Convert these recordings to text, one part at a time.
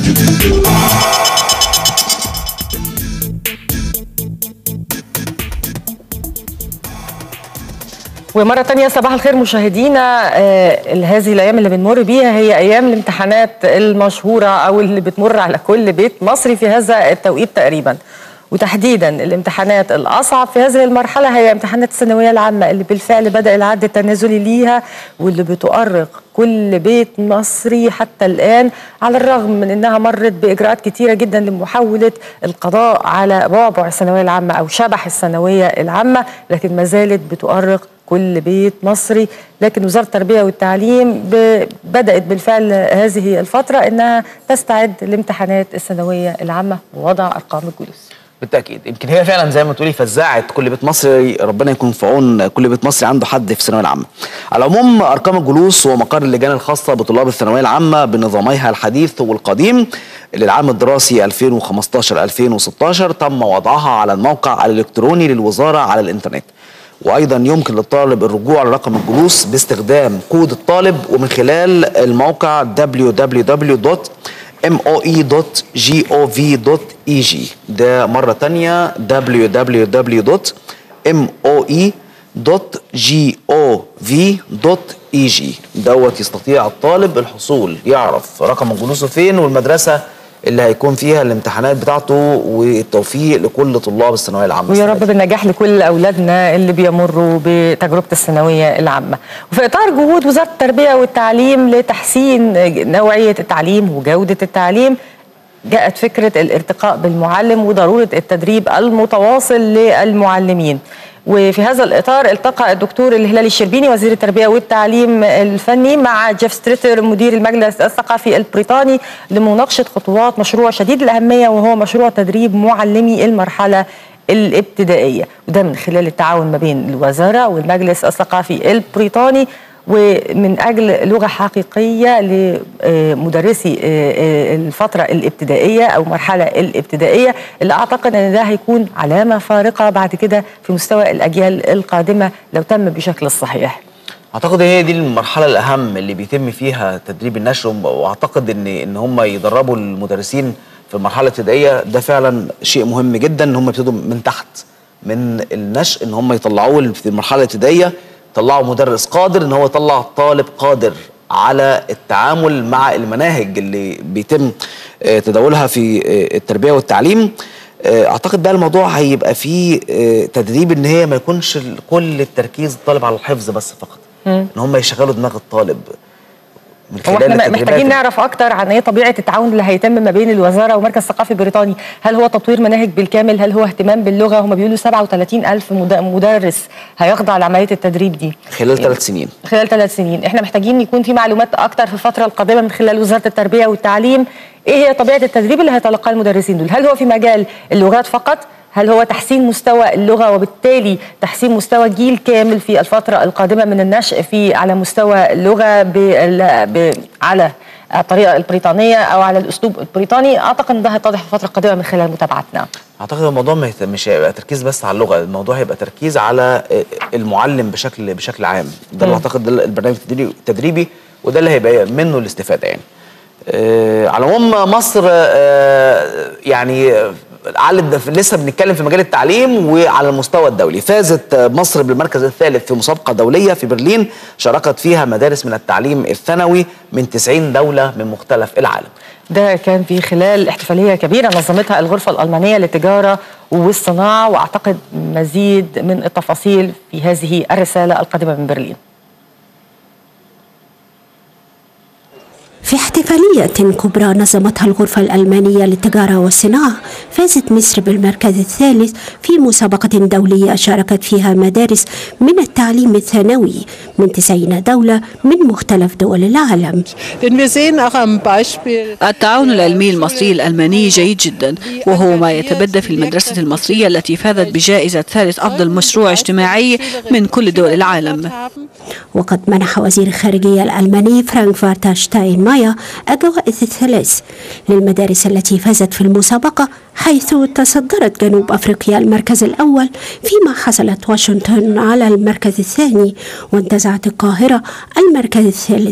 ومرة تانية صباح الخير مشاهدينا آه هذه الأيام اللي بنمر بيها هي أيام الامتحانات المشهورة أو اللي بتمر على كل بيت مصري في هذا التوقيت تقريبا وتحديدا الامتحانات الأصعب في هذه المرحلة هي امتحانات الثانوية العامة اللي بالفعل بدأ العد التنازلي ليها واللي بتؤرق كل بيت مصري حتى الآن على الرغم من أنها مرت بإجراءات كتيرة جدا لمحاولة القضاء على بعبع الثانوية العامة أو شبح الثانوية العامة لكن ما زالت بتؤرق كل بيت مصري لكن وزارة التربية والتعليم بدأت بالفعل هذه الفترة أنها تستعد لامتحانات الثانوية العامة ووضع أرقام الجلوس بالتاكيد يمكن هي فعلا زي ما تقولي فزعت كل بيت مصري ربنا يكون في عون كل بيت مصري عنده حد في الثانويه العامه. على العموم ارقام الجلوس ومقر اللجان الخاصه بطلاب الثانويه العامه بنظاميها الحديث والقديم للعام الدراسي 2015 2016 تم وضعها على الموقع الالكتروني للوزاره على الانترنت. وايضا يمكن للطالب الرجوع لرقم الجلوس باستخدام كود الطالب ومن خلال الموقع www moe.gov.eg ده مرة تانية www.moe.gov.eg دوت يستطيع الطالب الحصول يعرف رقم جلوسه فين والمدرسة اللي هيكون فيها الامتحانات بتاعته والتوفيق لكل طلاب الثانويه العامه ويا رب بالنجاح لكل اولادنا اللي بيمروا بتجربه الثانويه العامه وفي اطار جهود وزاره التربيه والتعليم لتحسين نوعيه التعليم وجوده التعليم جاءت فكره الارتقاء بالمعلم وضروره التدريب المتواصل للمعلمين وفي هذا الاطار التقى الدكتور الهلالي الشربيني وزير التربيه والتعليم الفني مع جيف ستريتر مدير المجلس الثقافي البريطاني لمناقشه خطوات مشروع شديد الاهميه وهو مشروع تدريب معلمي المرحله الابتدائيه وده من خلال التعاون ما بين الوزاره والمجلس الثقافي البريطاني ومن اجل لغه حقيقيه لمدرسي الفتره الابتدائيه او المرحله الابتدائيه اللي اعتقد ان ده هيكون علامه فارقه بعد كده في مستوى الاجيال القادمه لو تم بشكل الصحيح. اعتقد هي دي المرحله الاهم اللي بيتم فيها تدريب النشر واعتقد ان ان هم يدربوا المدرسين في المرحله الابتدائيه ده فعلا شيء مهم جدا ان هم يبتدوا من تحت من النشء ان هم يطلعوه في المرحله الابتدائيه طلعوا مدرس قادر ان هو يطلع طالب قادر على التعامل مع المناهج اللي بيتم تداولها في التربيه والتعليم اعتقد بقى الموضوع هيبقى فيه تدريب ان هي ما يكونش كل التركيز الطالب على الحفظ بس فقط ان هم يشغلوا دماغ الطالب من هو احنا محتاجين نعرف اكتر عن ايه طبيعه التعاون اللي هيتم ما بين الوزاره ومركز ثقافي بريطاني هل هو تطوير مناهج بالكامل هل هو اهتمام باللغه هم بيقولوا 37 الف مدرس هيخضع لعمليه التدريب دي خلال ثلاث سنين خلال ثلاث سنين احنا محتاجين يكون في معلومات اكتر في الفتره القادمه من خلال وزاره التربيه والتعليم ايه هي طبيعه التدريب اللي هيتلقاه المدرسين دول هل هو في مجال اللغات فقط هل هو تحسين مستوى اللغه وبالتالي تحسين مستوى جيل كامل في الفتره القادمه من النشء في على مستوى اللغه ب على الطريقه البريطانيه او على الاسلوب البريطاني اعتقد ان ده هيتضح في الفتره القادمه من خلال متابعتنا اعتقد الموضوع مش هيبقى تركيز بس على اللغه الموضوع هيبقى تركيز على المعلم بشكل بشكل عام ده اللي اعتقد ده البرنامج التدريبي وده اللي هيبقى منه الاستفاده يعني آه على العموم مصر آه يعني لسه بنتكلم في مجال التعليم وعلى المستوى الدولي فازت مصر بالمركز الثالث في مسابقة دولية في برلين شاركت فيها مدارس من التعليم الثانوي من 90 دولة من مختلف العالم ده كان في خلال احتفالية كبيرة نظمتها الغرفة الألمانية للتجارة والصناعة وأعتقد مزيد من التفاصيل في هذه الرسالة القادمة من برلين في احتفالية كبرى نظمتها الغرفة الألمانية للتجارة والصناعة فازت مصر بالمركز الثالث في مسابقة دولية شاركت فيها مدارس من التعليم الثانوي من 90 دولة من مختلف دول العالم التعاون العلمي المصري الألماني جيد جدا وهو ما يتبدى في المدرسة المصرية التي فازت بجائزة ثالث أفضل مشروع اجتماعي من كل دول العالم وقد منح وزير الخارجية الألماني فرانك فارتا شتاين مايا الجوائز الثلاث للمدارس التي فازت في المسابقة حيث تصدرت جنوب أفريقيا المركز الأول فيما حصلت واشنطن على المركز الثاني وانتزعت القاهرة المركز الثالث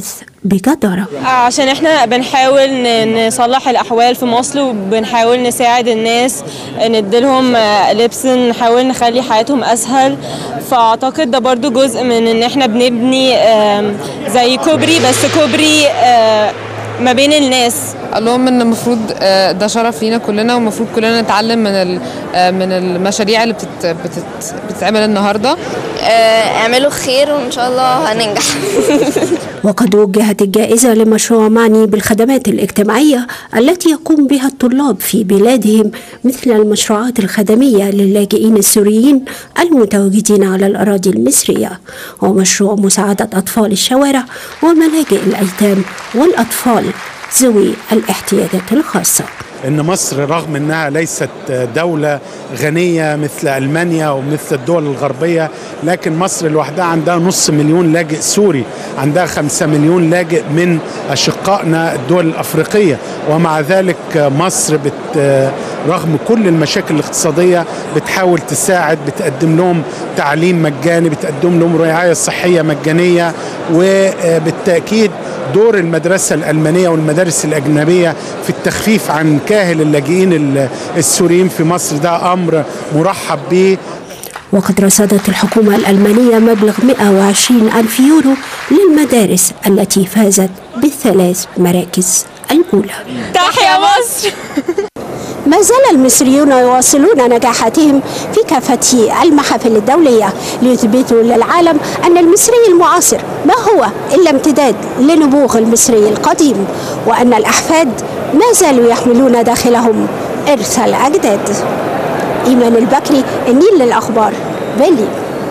بجدارة عشان احنا بنحاول ن- نصلح الاحوال في مصر وبنحاول نساعد الناس نديلهم آه، لبس نحاول نخلي حياتهم اسهل فاعتقد ده برضو جزء من ان احنا بنبني آم، زي كوبري بس كوبري آه، ما بين الناس قال لهم ان المفروض آه، ده شرف لينا كلنا والمفروض كلنا نتعلم من ال- آه، من المشاريع اللي بتت بتت بتتعمل النهارده اعملوا خير وان شاء الله هننجح وقد وجهت الجائزة لمشروع معني بالخدمات الاجتماعية التي يقوم بها الطلاب في بلادهم مثل المشروعات الخدمية للاجئين السوريين المتواجدين على الأراضي المصرية ومشروع مساعدة أطفال الشوارع وملاجئ الأيتام والأطفال ذوي الاحتياجات الخاصة ان مصر رغم انها ليست دوله غنيه مثل المانيا ومثل الدول الغربيه لكن مصر لوحدها عندها نص مليون لاجئ سوري عندها خمسة مليون لاجئ من اشقائنا الدول الافريقيه ومع ذلك مصر بت رغم كل المشاكل الاقتصاديه بتحاول تساعد بتقدم لهم تعليم مجاني بتقدم لهم رعايه صحيه مجانيه وبالتاكيد دور المدرسة الألمانية والمدارس الأجنبية في التخفيف عن كاهل اللاجئين ال- السوريين في مصر ده أمر مرحب به وقد رصدت الحكومة الألمانية مبلغ 120 ألف يورو للمدارس التي فازت بالثلاث مراكز الأولى تحيا مصر ما زال المصريون يواصلون نجاحاتهم في كافة المحافل الدولية ليثبتوا للعالم أن المصري المعاصر ما هو إلا امتداد لنبوغ المصري القديم وأن الأحفاد ما زالوا يحملون داخلهم إرث الأجداد إيمان البكري النيل للأخبار برلين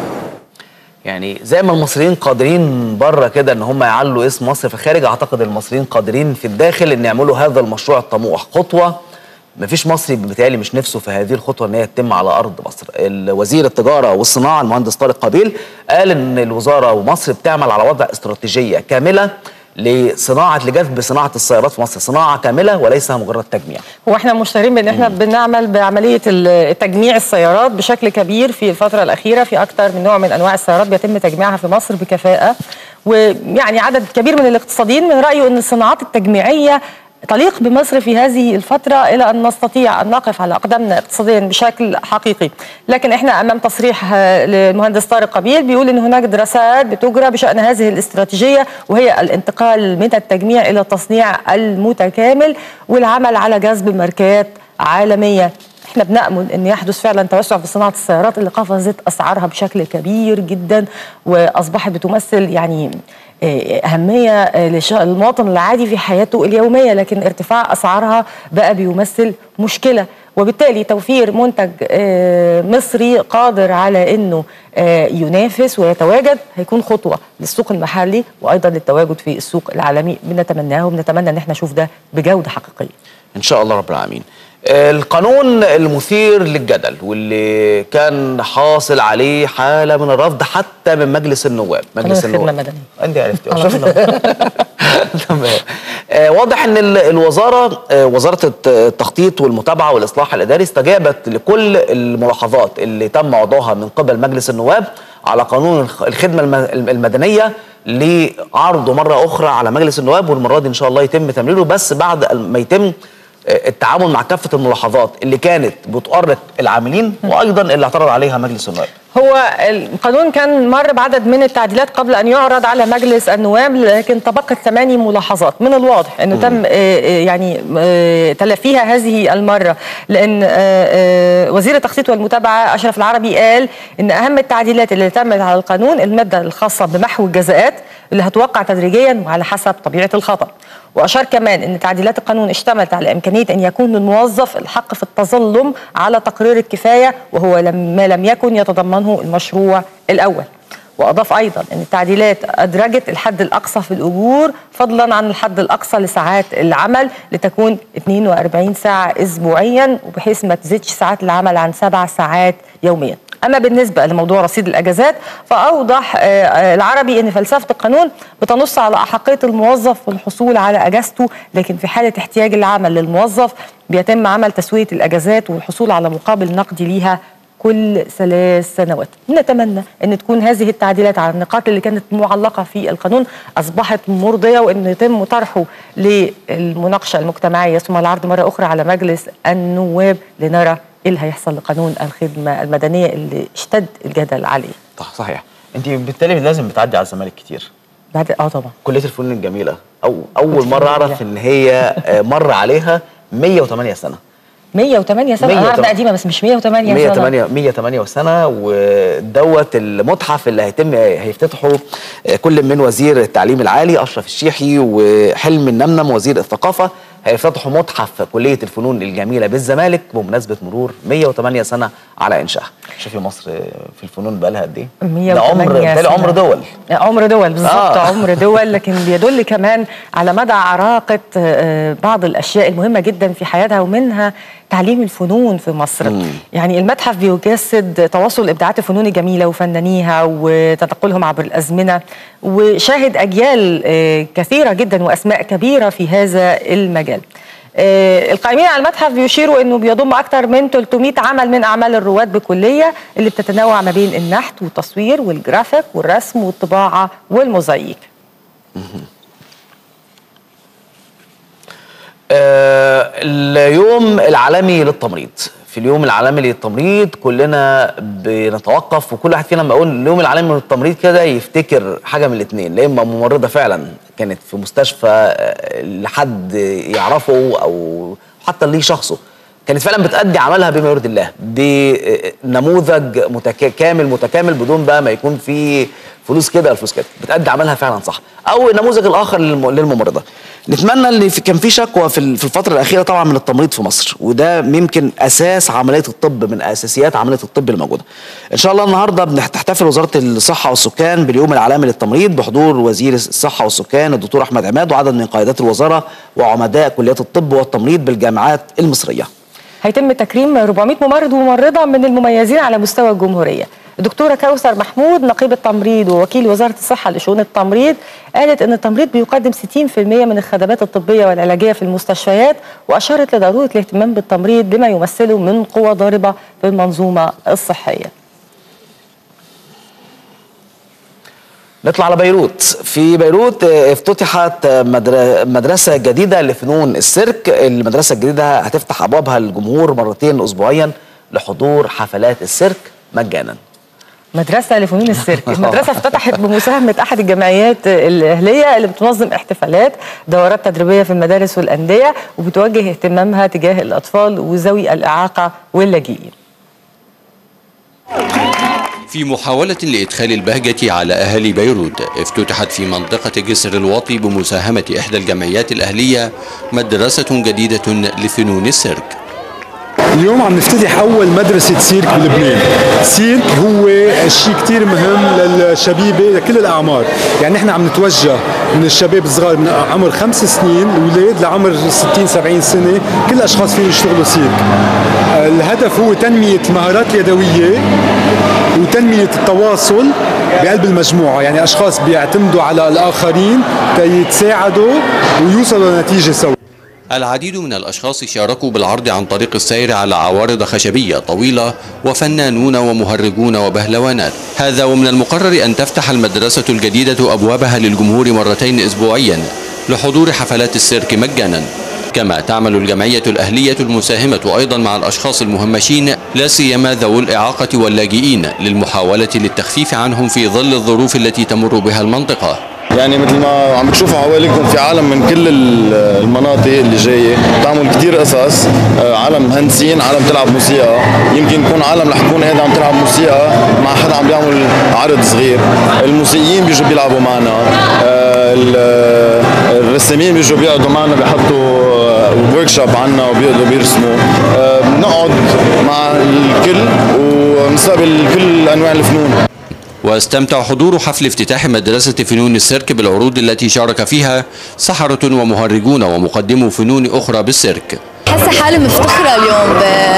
يعني زي ما المصريين قادرين بره كده ان هم يعلوا اسم مصر في الخارج اعتقد المصريين قادرين في الداخل ان يعملوا هذا المشروع الطموح خطوه مفيش مصري بالتالي مش نفسه في هذه الخطوه ان هي تتم على ارض مصر وزير التجاره والصناعه المهندس طارق قابيل قال ان الوزاره ومصر بتعمل على وضع استراتيجيه كامله لصناعه لجذب صناعه السيارات في مصر صناعه كامله وليس مجرد تجميع هو احنا مشتهرين بان احنا بنعمل بعمليه ال- تجميع السيارات بشكل كبير في الفتره الاخيره في اكثر من نوع من انواع السيارات بيتم تجميعها في مصر بكفاءه ويعني عدد كبير من الاقتصاديين من رايه ان الصناعات التجميعيه تليق بمصر في هذه الفترة إلى أن نستطيع أن نقف على أقدامنا اقتصاديا بشكل حقيقي لكن إحنا أمام تصريح آه، للمهندس طارق قبيل بيقول أن هناك دراسات بتجرى بشأن هذه الاستراتيجية وهي الانتقال من التجميع إلى التصنيع المتكامل والعمل على جذب ماركات عالمية احنا بنأمل ان يحدث فعلا توسع في صناعه السيارات اللي قفزت اسعارها بشكل كبير جدا واصبحت بتمثل يعني آه، اهميه آه، للش- للمواطن العادي في حياته اليوميه لكن ارتفاع اسعارها بقى بيمثل مشكله وبالتالي توفير منتج آه، مصري قادر على انه آه، ينافس ويتواجد هيكون خطوه للسوق المحلي وايضا للتواجد في السوق العالمي بنتمناه وبنتمنى ان احنا نشوف ده بجوده حقيقيه ان شاء الله رب العالمين القانون المثير للجدل واللي كان حاصل عليه حاله من الرفض حتى من مجلس النواب قانون مجلس الخدمة النواب المدنية. انت عرفتي على شفنا تمام آه، واضح ان ال- الوزاره آه، وزاره الت- التخطيط والمتابعه والاصلاح الاداري استجابت لكل الملاحظات اللي تم وضعها من قبل مجلس النواب على قانون الخ- الخدمه الم- المدنيه لعرضه مره اخرى على مجلس النواب والمره دي ان شاء الله يتم تمريره بس بعد ما يتم آه، التعامل مع كافه الملاحظات اللي كانت بتؤرق العاملين وايضا اللي اعترض عليها مجلس النواب هو القانون كان مر بعدد من التعديلات قبل ان يعرض على مجلس النواب لكن تبقت ثماني ملاحظات من الواضح انه تم آه، آه، يعني آه، تلافيها هذه المره لان آه، آه، وزير التخطيط والمتابعه اشرف العربي قال ان اهم التعديلات اللي تمت على القانون الماده الخاصه بمحو الجزاءات اللي هتوقع تدريجيا وعلى حسب طبيعه الخطا واشار كمان ان تعديلات القانون اشتملت على امكانيه ان يكون للموظف الحق في التظلم على تقرير الكفايه وهو لم- ما لم يكن يتضمنه المشروع الاول واضاف ايضا ان التعديلات ادرجت الحد الاقصى في الاجور فضلا عن الحد الاقصى لساعات العمل لتكون 42 ساعه اسبوعيا وبحيث ما تزيدش ساعات العمل عن سبع ساعات يوميا اما بالنسبه لموضوع رصيد الاجازات فاوضح آه، آه، العربي ان فلسفه القانون بتنص على احقيه الموظف في الحصول على اجازته لكن في حاله احتياج العمل للموظف بيتم عمل تسويه الاجازات والحصول على مقابل نقدي ليها كل ثلاث سنوات نتمنى أن تكون هذه التعديلات على النقاط اللي كانت معلقة في القانون أصبحت مرضية وأن يتم طرحه للمناقشة المجتمعية ثم العرض مرة أخرى على مجلس النواب لنرى إيه اللي هيحصل لقانون الخدمة المدنية اللي اشتد الجدل عليه صح صحيح انت بالتالي لازم بتعدي على الزمالك كتير بعد اه طبعا كليه الفنون الجميله او اول الفنون مره اعرف الجميلة. ان هي آه، مر عليها 108 سنه 108 سنة أنا 108 عارفة قديمة بس مش 108 سنة 108 108 سنه ودوت المتحف اللي هيتم هيفتتحه آه، كل من وزير التعليم العالي اشرف الشيحي وحلم النمنم وزير الثقافه هيفتتحوا متحف كليه الفنون الجميله بالزمالك بمناسبه مرور 108 سنه على انشائها شوفي مصر آه، في الفنون بقى لها قد ايه ده 108 عمر بالتالي سنة. عمر دول عمر دول بالظبط آه. آه. عمر دول لكن بيدل كمان على مدى عراقة آه، بعض الأشياء المهمة جدا في حياتها ومنها تعليم الفنون في مصر مم. يعني المتحف بيجسد تواصل إبداعات الفنون الجميلة وفنانيها وتنقلهم عبر الأزمنة وشاهد أجيال آه، كثيرة جدا وأسماء كبيرة في هذا المجال آه، القائمين على المتحف بيشيروا انه بيضم اكثر من 300 عمل من اعمال الرواد بكليه اللي بتتنوع ما بين النحت والتصوير والجرافيك والرسم والطباعه والموزاييك آه، اليوم العالمي للتمريض في اليوم العالمي للتمريض كلنا بنتوقف وكل واحد فينا لما اقول اليوم العالمي للتمريض كده يفتكر حاجه من الاثنين لا اما ممرضه فعلا كانت في مستشفى آه، لحد يعرفه او حتى ليه شخصه كانت فعلا بتأدي عملها بما يرضي الله بنموذج متكا كامل متكامل بدون بقى ما يكون في فلوس كده ولا فلوس كده بتأدي عملها فعلا صح او النموذج الاخر للم- للممرضه نتمنى ان في كان في شكوى في ال- في الفتره الاخيره طبعا من التمريض في مصر وده يمكن اساس عمليه الطب من اساسيات عمليه الطب الموجوده ان شاء الله النهارده بتحتفل وزاره الصحه والسكان باليوم العالمي للتمريض بحضور وزير الصحه والسكان الدكتور احمد عماد وعدد من قيادات الوزاره وعمداء كليات الطب والتمريض بالجامعات المصريه هيتم تكريم 400 ممرض وممرضه من المميزين على مستوى الجمهوريه الدكتوره كوثر محمود نقيب التمريض ووكيل وزاره الصحه لشؤون التمريض قالت ان التمريض بيقدم 60% من الخدمات الطبيه والعلاجيه في المستشفيات واشارت لضروره الاهتمام بالتمريض بما يمثله من قوه ضاربه في المنظومه الصحيه نطلع على بيروت في بيروت آه، افتتحت آه، مدر- مدرسة جديدة لفنون السيرك المدرسة الجديدة هتفتح أبوابها للجمهور مرتين أسبوعيا لحضور حفلات السيرك مجانا مدرسة لفنون السيرك المدرسة افتتحت بمساهمة أحد الجمعيات الأهلية اللي بتنظم احتفالات دورات تدريبية في المدارس والأندية وبتوجه اهتمامها تجاه الأطفال وذوي الإعاقة واللاجئين في محاولة لإدخال البهجة على أهالي بيروت افتتحت في منطقة جسر الواطي بمساهمة إحدى الجمعيات الأهلية مدرسة جديدة لفنون السيرك اليوم عم نفتتح اول مدرسه سيرك بلبنان السيرك هو شيء كتير مهم للشبيبه لكل الاعمار يعني نحن عم نتوجه من الشباب الصغار من عمر خمس سنين الاولاد لعمر 60 70 سنه كل الاشخاص فيهم يشتغلوا سيرك الهدف هو تنميه المهارات اليدويه وتنميه التواصل بقلب المجموعه يعني اشخاص بيعتمدوا على الاخرين تيتساعدوا ويوصلوا لنتيجه سوا العديد من الأشخاص شاركوا بالعرض عن طريق السير على عوارض خشبية طويلة وفنانون ومهرجون وبهلوانات هذا ومن المقرر أن تفتح المدرسة الجديدة أبوابها للجمهور مرتين أسبوعيا لحضور حفلات السيرك مجانا كما تعمل الجمعية الأهلية المساهمة أيضا مع الأشخاص المهمشين لا سيما ذوي الإعاقة واللاجئين للمحاولة للتخفيف عنهم في ظل الظروف التي تمر بها المنطقة يعني مثل ما عم بتشوفوا حواليكم في عالم من كل ال- المناطق اللي جايه بتعمل كتير قصص آه، عالم مهندسين عالم تلعب موسيقى يمكن يكون عالم رح تكون هذا عم تلعب موسيقى مع حدا عم بيعمل عرض صغير الموسيقيين بيجوا بيلعبوا معنا آه، ال- آه، الرسامين بيجوا بيقعدوا معنا بيحطوا ورك شوب عنا وبيقعدوا بيرسموا آه، بنقعد مع الكل ونستقبل كل انواع الفنون واستمتع حضور حفل افتتاح مدرسة فنون السيرك بالعروض التي شارك فيها سحرة ومهرجون ومقدمو فنون أخرى بالسيرك حاسه حالي مفتخره اليوم ب-